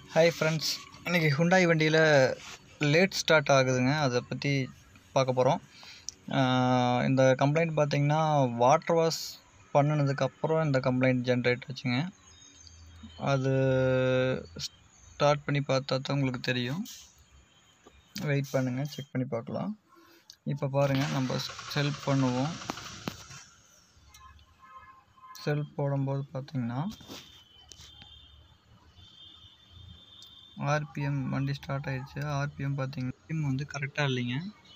hi friends இன்றைக்கி Hyundai வண்டியில் late start ஆகுதுங்க அதை பற்றி பார்க்க போகிறோம் இந்த கம்ப்ளைண்ட் பார்த்தீங்கன்னா வாட்டர் வாஷ் பண்ணினதுக்கப்புறம் இந்த கம்ப்ளைண்ட் ஜென்ரேட் ஆச்சுங்க அது ஸ்டார்ட் பண்ணி பார்த்தா தான் உங்களுக்கு தெரியும் வெயிட் பண்ணுங்கள் செக் பண்ணி பார்க்கலாம் இப்போ பாருங்கள் நம்ம செல்ஃப் பண்ணுவோம் செல்ஃப் போடும்போது பார்த்தீங்கன்னா ஆர்பிஎம் வண்டி ஸ்டார்ட் ஆயிடுச்சு ஆர்பிஎம் பார்த்தீங்கன்னா வந்து கரெக்டாக இல்லைங்க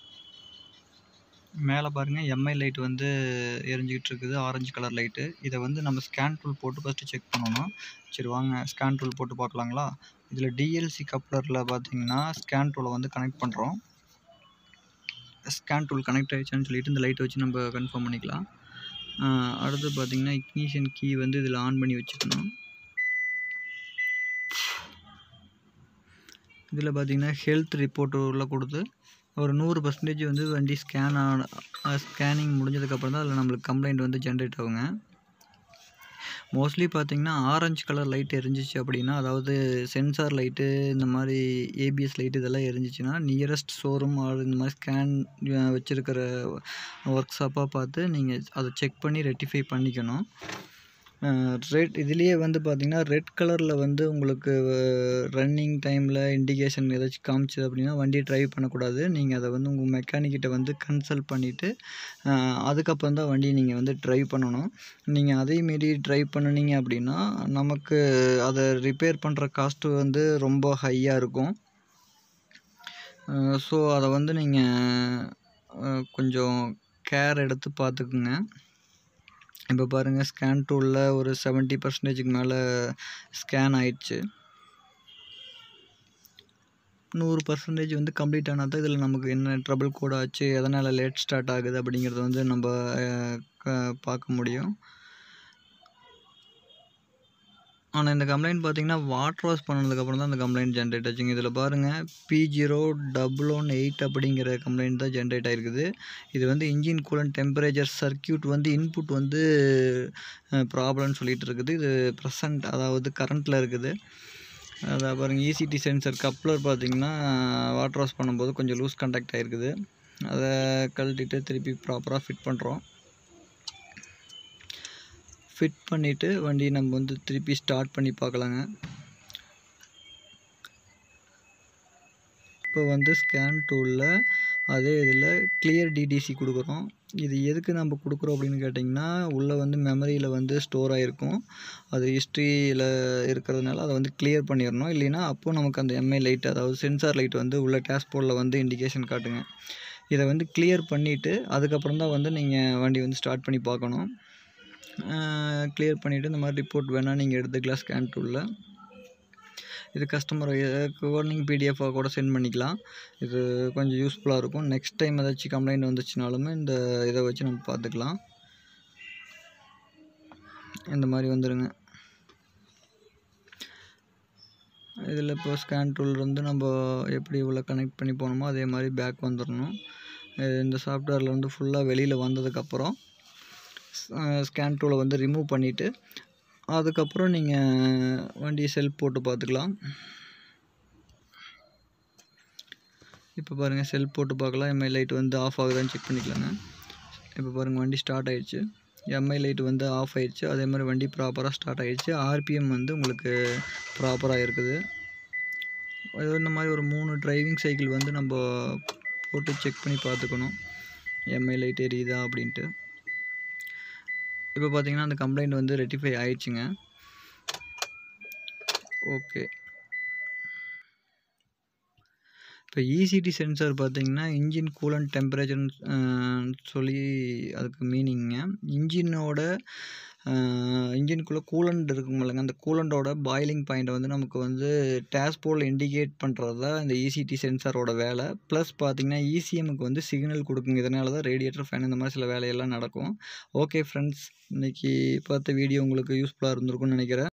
மேலே பாருங்கள் எம்ஐ லைட் வந்து எரிஞ்சிக்கிட்டு இருக்குது ஆரஞ்சு கலர் லைட்டு இதை வந்து நம்ம ஸ்கேன் டூல் போட்டு ஃபஸ்ட்டு செக் பண்ணணும் சரி வாங்க ஸ்கேன் டூல் போட்டு பார்க்கலாங்களா இதில் டிஎல்சி கப்ளரில் பார்த்தீங்கன்னா ஸ்கேன் டூலை வந்து கனெக்ட் பண்ணுறோம் ஸ்கேன் டூல் கனெக்ட் ஆகிடுச்சான்னு சொல்லிட்டு இந்த லைட்டை வச்சு நம்ம கன்ஃபார்ம் பண்ணிக்கலாம் அடுத்து பார்த்தீங்கன்னா இக்னிஷன் கீ வந்து இதில் ஆன் பண்ணி வச்சுக்கணும் இதில் பார்த்தீங்கன்னா ஹெல்த் ரிப்போர்ட் உள்ள கொடுத்து ஒரு நூறு பர்சன்டேஜ் வந்து வண்டி ஸ்கேன் ஆன ஸ்கேனிங் முடிஞ்சதுக்கப்புறம் தான் அதில் நம்மளுக்கு கம்ப்ளைண்ட் வந்து ஜென்ரேட் ஆகுங்க மோஸ்ட்லி பார்த்தீங்கன்னா ஆரஞ்சு கலர் லைட் எரிஞ்சிச்சு அப்படின்னா அதாவது சென்சார் லைட்டு இந்த மாதிரி ஏபிஎஸ் லைட்டு இதெல்லாம் எரிஞ்சிச்சுன்னா நியரஸ்ட் ஷோரூம் ஆர் இந்த மாதிரி ஸ்கேன் வச்சுருக்கிற ஒர்க் ஷாப்பாக பார்த்து நீங்கள் அதை செக் பண்ணி ரெட்டிஃபை பண்ணிக்கணும் ரெட் இதுலேயே வந்து பார்த்திங்கன்னா ரெட் கலரில் வந்து உங்களுக்கு ரன்னிங் டைமில் இண்டிகேஷன் ஏதாச்சும் காமிச்சது அப்படின்னா வண்டி ட்ரைவ் பண்ணக்கூடாது நீங்கள் அதை வந்து உங்கள் மெக்கானிக்கிட்ட வந்து கன்சல்ட் பண்ணிவிட்டு அதுக்கப்புறம் தான் வண்டியை நீங்கள் வந்து ட்ரைவ் பண்ணணும் நீங்கள் அதே மாரி ட்ரைவ் பண்ணினீங்க அப்படின்னா நமக்கு அதை ரிப்பேர் பண்ணுற காஸ்ட்டு வந்து ரொம்ப ஹையாக இருக்கும் ஸோ அதை வந்து நீங்கள் கொஞ்சம் கேர் எடுத்து பார்த்துக்குங்க இப்போ பாருங்கள் ஸ்கேன் டூலில் ஒரு செவன்ட்டி பர்சன்டேஜுக்கு மேலே ஸ்கேன் ஆயிடுச்சு நூறு பர்சன்டேஜ் வந்து கம்ப்ளீட் ஆனால் தான் இதில் நமக்கு என்ன ட்ரபிள் கோட் ஆச்சு எதனால் லேட் ஸ்டார்ட் ஆகுது அப்படிங்கிறத வந்து நம்ம பார்க்க முடியும் ஆனால் இந்த கம்ப்ளைண்ட் பார்த்தீங்கன்னா வாட்டர் வாஷ் பண்ணதுக்கப்புறம் தான் அந்த கம்ப்ளைண்ட் ஜென்ரேட் ஆச்சுங்க இதில் பாருங்கள் P zero double one eight அப்படிங்கிற கம்ப்ளைண்ட் தான் ஜென்ரேட் ஆகிருக்குது இது வந்து இன்ஜின் கூலன் டெம்பரேச்சர் சர்க்கியூட் வந்து இன்புட் வந்து ப்ராப்ளம்னு சொல்லிட்டு இருக்குது இது ப்ரெசண்ட் அதாவது கரண்ட்டில் இருக்குது அதை பாருங்கள் இசிடி சென்சர் கப்ளர் பார்த்திங்கன்னா வாட்டர் வாஷ் பண்ணும்போது கொஞ்சம் லூஸ் கண்டாக்ட் ஆகிருக்குது அதை கழட்டிட்டு திருப்பி ப்ராப்பராக ஃபிட் பண்ணுறோம் ஃபிட் பண்ணிவிட்டு வண்டி நம்ம வந்து திருப்பி ஸ்டார்ட் பண்ணி பார்க்கலாங்க இப்போ வந்து ஸ்கேன் டூலில் அதே இதில் கிளியர் டிடிசி கொடுக்குறோம் இது எதுக்கு நம்ம கொடுக்குறோம் அப்படின்னு கேட்டிங்கன்னா உள்ளே வந்து மெமரியில் வந்து ஸ்டோர் ஆகிருக்கும் அது ஹிஸ்ட்ரியில் இருக்கிறதுனால அதை வந்து கிளியர் பண்ணிடணும் இல்லைன்னா அப்போது நமக்கு அந்த எம்ஐ லைட் அதாவது சென்சார் லைட் வந்து உள்ள டேஷ்போர்டில் வந்து இண்டிகேஷன் காட்டுங்க இதை வந்து கிளியர் பண்ணிவிட்டு அதுக்கப்புறம் தான் வந்து நீங்கள் வண்டி வந்து ஸ்டார்ட் பண்ணி பார்க்கணும் கிளியர் பண்ணிவிட்டு இந்த மாதிரி ரிப்போர்ட் வேணால் நீங்கள் எடுத்துக்கலாம் ஸ்கேன் டூலில் இது கஸ்டமர் வார்னிங் பிடிஎஃபாக கூட சென்ட் பண்ணிக்கலாம் இது கொஞ்சம் யூஸ்ஃபுல்லாக இருக்கும் நெக்ஸ்ட் டைம் ஏதாச்சும் கம்ப்ளைண்ட் வந்துச்சுனாலுமே இந்த இதை வச்சு நம்ம பார்த்துக்கலாம் இந்த மாதிரி வந்துடுங்க இதில் இப்போ ஸ்கேன் டூல் இருந்து நம்ம எப்படி இவ்வளோ கனெக்ட் பண்ணி போனோமோ அதே மாதிரி பேக் வந்துடணும் இந்த சாஃப்ட்வேரில் வந்து ஃபுல்லாக வெளியில் வந்ததுக்கப்புறம் ஸ்கேன் டூலை வந்து ரிமூவ் பண்ணிவிட்டு அதுக்கப்புறம் நீங்கள் வண்டியை செல்ஃப் போட்டு பார்த்துக்கலாம் இப்போ பாருங்கள் செல்ஃப் போட்டு பார்க்கலாம் எம்ஐ லைட் வந்து ஆஃப் ஆகுதான்னு செக் பண்ணிக்கலாங்க இப்போ பாருங்கள் வண்டி ஸ்டார்ட் ஆகிடுச்சு எம்ஐ லைட் வந்து ஆஃப் ஆயிடுச்சு அதே மாதிரி வண்டி ப்ராப்பராக ஸ்டார்ட் ஆகிடுச்சு ஆர்பிஎம் வந்து உங்களுக்கு ப்ராப்பராக இருக்குது இந்த மாதிரி ஒரு மூணு டிரைவிங் சைக்கிள் வந்து நம்ம போட்டு செக் பண்ணி பார்த்துக்கணும் எம்ஐ லைட் எரியுதா அப்படின்ட்டு இப்போ பார்த்தீங்கன்னா அந்த கம்ப்ளைண்ட் வந்து ரெட்டிஃபை ஆயிடுச்சுங்க ஓகே இப்போ இசிடி சென்சார் பார்த்தீங்கன்னா இன்ஜின் கூலண்ட் டெம்பரேச்சர்னு சொல்லி அதுக்கு மீனிங்க இன்ஜினோட இன்ஜினுக்குள்ளே கூலண்ட் இருக்கும் இல்லைங்க அந்த கூலண்டோட பாயிலிங் பாயிண்ட்டை வந்து நமக்கு வந்து டேஷ்போர்டில் இண்டிகேட் பண்ணுறது தான் இந்த இசிடி சென்சாரோட வேலை ப்ளஸ் பார்த்திங்கன்னா இசிஎம்முக்கு வந்து சிக்னல் கொடுக்குங்க இதனால தான் ரேடியேட்டர் ஃபேன் இந்த மாதிரி சில வேலையெல்லாம் நடக்கும் ஓகே ஃப்ரெண்ட்ஸ் இன்றைக்கி பார்த்த வீடியோ உங்களுக்கு யூஸ்ஃபுல்லாக இருந்திருக்கும்னு நினைக்கிறேன்